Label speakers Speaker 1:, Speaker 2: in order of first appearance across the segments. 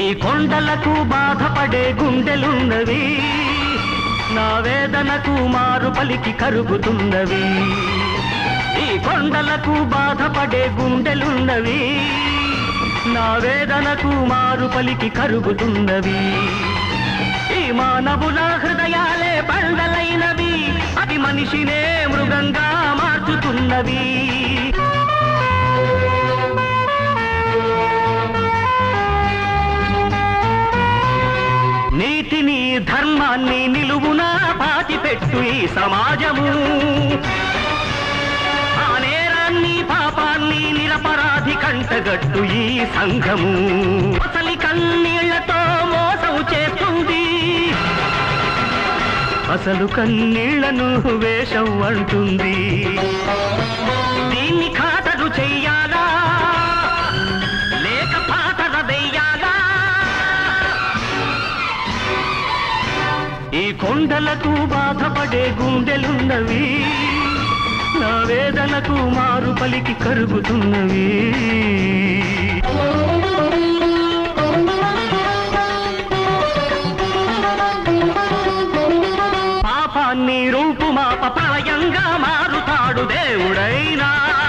Speaker 1: ఈ కొండలకు బాధపడే గుండెలున్నవి నా వేదనకు మారు పలికి కరుగుతున్నవి ఈ కొండలకు బాధపడే గుండెలున్నవి నా వేదనకు మారు పలికి కరుగుతున్నవి ఈ మానవుల హృదయాలే బండలైనవి అవి మనిషినే మృగంగా మార్చుతున్నవి నీతిని ధర్మాన్ని నిలువునా పాతిపెట్టు ఈ సమాజము ఆ నేరాన్ని పాపాన్ని నిరపరాధి కంటగట్టు ఈ సంఘము అసలి కన్నీళ్లతో మోసం చేస్తుంది అసలు కన్నీళ్లను వేషం అంటుంది దీన్ని ఖాతరు చెయ్యాలా లేక పాతర వెయ్యాలా ఈ కొండలకు బాధపడే గుండెలున్నవి నా వేదనకు మారు పలికి కరుగుతున్నవి పాపాన్ని రూపుమాప ప్రళయంగా మారుతాడు దేవుడైనా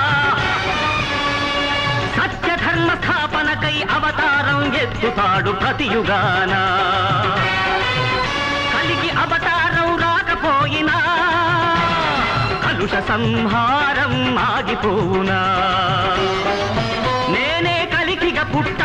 Speaker 1: సత్య ధర్మ స్థాపనకై అవతారం ఎత్తుతాడు ప్రతియుగాన కలిగి అవతారం రాకపోయినా కలుష సంహారం ఆగిపోవునా నేనే కలికిగా పుట్ట